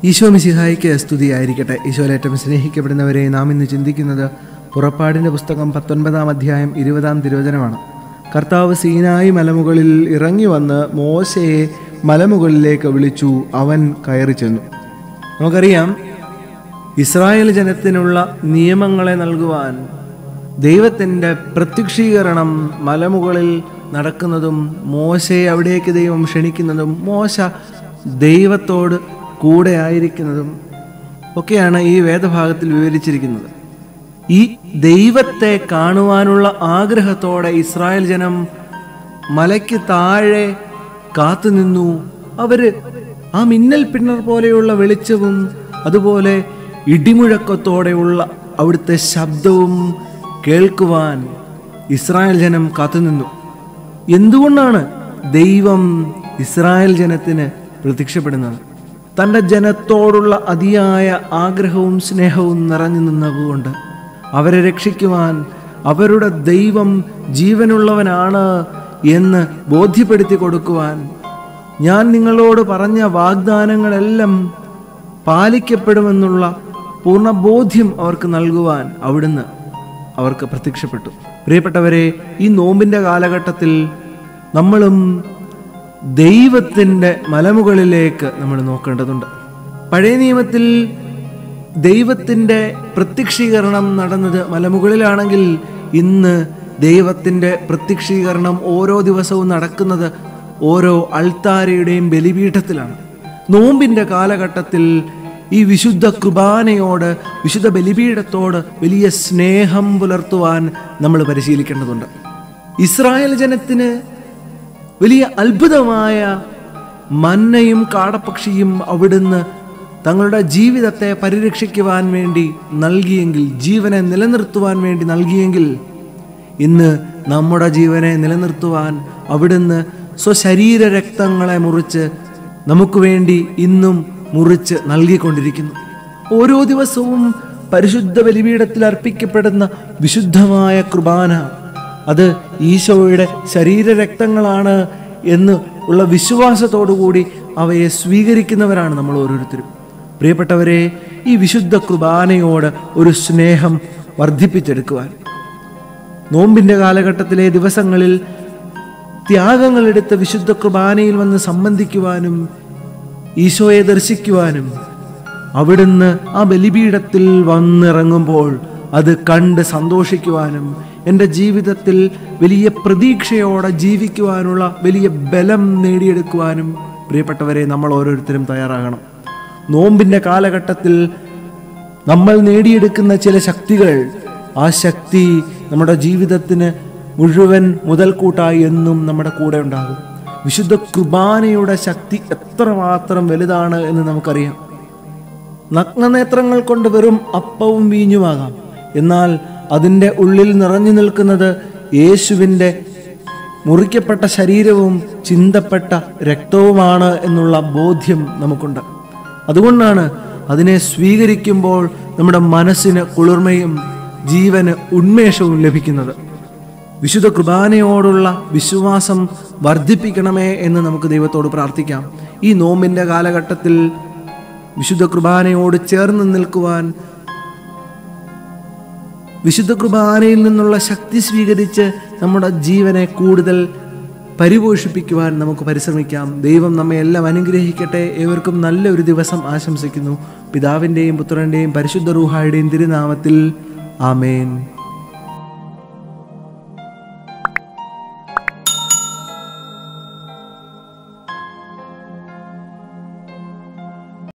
ഈശോ മിശിഹായിക്ക് സ്തുതിയായിരിക്കട്ടെ ഈശോയിലേറ്റം സ്നേഹിക്കപ്പെടുന്നവരെ നാം ഇന്ന് ചിന്തിക്കുന്നത് പുറപ്പാടിൻ്റെ പുസ്തകം പത്തൊൻപതാം അധ്യായം ഇരുപതാം തിരുവചനമാണ് കർത്താവ് സീനായി മലമുകളിൽ ഇറങ്ങി വന്ന് മോശയെ മലമുകളിലേക്ക് വിളിച്ചു അവൻ കയറി ചെന്നു നമുക്കറിയാം ഇസ്രായേൽ ജനത്തിനുള്ള നിയമങ്ങളെ നൽകുവാൻ ദൈവത്തിൻ്റെ പ്രത്യക്ഷീകരണം മലമുകളിൽ നടക്കുന്നതും മോശയെ അവിടേക്ക് ദൈവം ക്ഷണിക്കുന്നതും മോശ ദൈവത്തോട് കൂടെ ആയിരിക്കുന്നതും ഒക്കെയാണ് ഈ വേദഭാഗത്തിൽ വിവരിച്ചിരിക്കുന്നത് ഈ ദൈവത്തെ കാണുവാനുള്ള ആഗ്രഹത്തോടെ ഇസ്രായേൽ ജനം മലയ്ക്ക് താഴെ കാത്തുനിന്നു അവര് ആ മിന്നൽ പിന്നർ പോലെയുള്ള വെളിച്ചവും അതുപോലെ ഇടിമുഴക്കത്തോടെയുള്ള അവിടുത്തെ ശബ്ദവും കേൾക്കുവാൻ ഇസ്രായേൽ ജനം കാത്തുനിന്നു എന്തുകൊണ്ടാണ് ദൈവം ഇസ്രായേൽ ജനത്തിന് പ്രത്യക്ഷപ്പെടുന്നത് തൻ്റെ ജനത്തോടുള്ള അതിയായ ആഗ്രഹവും സ്നേഹവും നിറഞ്ഞു നിന്നതുകൊണ്ട് അവരെ രക്ഷിക്കുവാൻ അവരുടെ ദൈവം ജീവനുള്ളവനാണ് എന്ന് ബോധ്യപ്പെടുത്തി കൊടുക്കുവാൻ ഞാൻ നിങ്ങളോട് പറഞ്ഞ വാഗ്ദാനങ്ങളെല്ലാം പാലിക്കപ്പെടുമെന്നുള്ള പൂർണ്ണ ബോധ്യം അവർക്ക് നൽകുവാൻ അവിടുന്ന് അവർക്ക് പ്രത്യക്ഷപ്പെട്ടു പ്രിയപ്പെട്ടവരെ ഈ നോമ്പിൻ്റെ കാലഘട്ടത്തിൽ നമ്മളും ദൈവത്തിൻ്റെ മലമുകളിലേക്ക് നമ്മൾ നോക്കേണ്ടതുണ്ട് പഴയ നിയമത്തിൽ ദൈവത്തിൻ്റെ പ്രത്യക്ഷീകരണം നടന്നത് മലമുകളിലാണെങ്കിൽ ഇന്ന് ദൈവത്തിൻ്റെ പ്രത്യക്ഷീകരണം ഓരോ ദിവസവും നടക്കുന്നത് ഓരോ അൾത്താരയുടെയും ബലിപീഠത്തിലാണ് നോമ്പിൻ്റെ കാലഘട്ടത്തിൽ ഈ വിശുദ്ധ കുർബാനയോട് വിശുദ്ധ ബലിപീഠത്തോട് വലിയ സ്നേഹം പുലർത്തുവാൻ നമ്മൾ പരിശീലിക്കേണ്ടതുണ്ട് ഇസ്രായേൽ ജനത്തിന് വലിയ അത്ഭുതമായ മന്നയും കാടപ്പക്ഷിയും അവിടുന്ന് തങ്ങളുടെ ജീവിതത്തെ പരിരക്ഷിക്കുവാൻ വേണ്ടി നൽകിയെങ്കിൽ ജീവനെ നിലനിർത്തുവാൻ വേണ്ടി നൽകിയെങ്കിൽ ഇന്ന് നമ്മുടെ ജീവനെ നിലനിർത്തുവാൻ അവിടുന്ന് സ്വശരീര രക്തങ്ങളെ മുറിച്ച് നമുക്ക് വേണ്ടി ഇന്നും മുറിച്ച് നൽകിക്കൊണ്ടിരിക്കുന്നു ഓരോ ദിവസവും പരിശുദ്ധ ബലിപീഠത്തിൽ അർപ്പിക്കപ്പെടുന്ന വിശുദ്ധമായ കുർബാന അത് ഈശോയുടെ ശരീരരക്തങ്ങളാണ് എന്ന് ഉള്ള വിശ്വാസത്തോടുകൂടി അവയെ സ്വീകരിക്കുന്നവരാണ് നമ്മൾ ഓരോരുത്തരും പ്രിയപ്പെട്ടവരെ ഈ വിശുദ്ധ കുർബാനയോട് ഒരു സ്നേഹം വർദ്ധിപ്പിച്ചെടുക്കുവാൻ നോമ്പിൻ്റെ കാലഘട്ടത്തിലെ ദിവസങ്ങളിൽ ത്യാഗങ്ങളെടുത്ത് വിശുദ്ധ കുർബാനയിൽ വന്ന് സംബന്ധിക്കുവാനും ഈശോയെ ദർശിക്കുവാനും അവിടുന്ന് ആ ബലിപീഠത്തിൽ വന്നിറങ്ങുമ്പോൾ അത് കണ്ട് സന്തോഷിക്കുവാനും എൻ്റെ ജീവിതത്തിൽ വലിയ പ്രതീക്ഷയോടെ ജീവിക്കുവാനുള്ള വലിയ ബലം നേടിയെടുക്കുവാനും പ്രിയപ്പെട്ടവരെ നമ്മൾ ഓരോരുത്തരും തയ്യാറാകണം നോമ്പിൻ്റെ കാലഘട്ടത്തിൽ നമ്മൾ നേടിയെടുക്കുന്ന ചില ശക്തികൾ ആ ശക്തി നമ്മുടെ ജീവിതത്തിന് മുഴുവൻ മുതൽക്കൂട്ടായി എന്നും നമ്മുടെ കൂടെ ഉണ്ടാകും വിശുദ്ധ കുർബാനയുടെ ശക്തി എത്രമാത്രം വലുതാണ് എന്ന് നമുക്കറിയാം നഗ്നനേത്രങ്ങൾ കൊണ്ട് വെറും അപ്പവും വീഞ്ഞുമാകാം എന്നാൽ അതിൻ്റെ ഉള്ളിൽ നിറഞ്ഞു നിൽക്കുന്നത് യേശുവിൻ്റെ മുറിക്കപ്പെട്ട ശരീരവും ചിന്തപ്പെട്ട രക്തവുമാണ് എന്നുള്ള ബോധ്യം നമുക്കുണ്ട് അതുകൊണ്ടാണ് അതിനെ സ്വീകരിക്കുമ്പോൾ നമ്മുടെ മനസ്സിന് കുളിർമയും ജീവന് ഉന്മേഷവും ലഭിക്കുന്നത് വിശുദ്ധ കുർബാനയോടുള്ള വിശ്വാസം വർദ്ധിപ്പിക്കണമേ എന്ന് നമുക്ക് ദൈവത്തോട് പ്രാർത്ഥിക്കാം ഈ നോമ്പിൻ്റെ കാലഘട്ടത്തിൽ വിശുദ്ധ കുർബാനയോട് ചേർന്ന് നിൽക്കുവാൻ വിശുദ്ധ കുർബാനയിൽ നിന്നുള്ള ശക്തി സ്വീകരിച്ച് നമ്മുടെ ജീവനെ കൂടുതൽ പരിപോഷിപ്പിക്കുവാൻ നമുക്ക് പരിശ്രമിക്കാം ദൈവം നമ്മെ എല്ലാം അനുഗ്രഹിക്കട്ടെ ഏവർക്കും നല്ലൊരു ദിവസം ആശംസിക്കുന്നു പിതാവിൻ്റെയും പുത്രൻ്റെയും പരിശുദ്ധ റൂഹായുടെയും തിരുനാമത്തിൽ ആമേൻ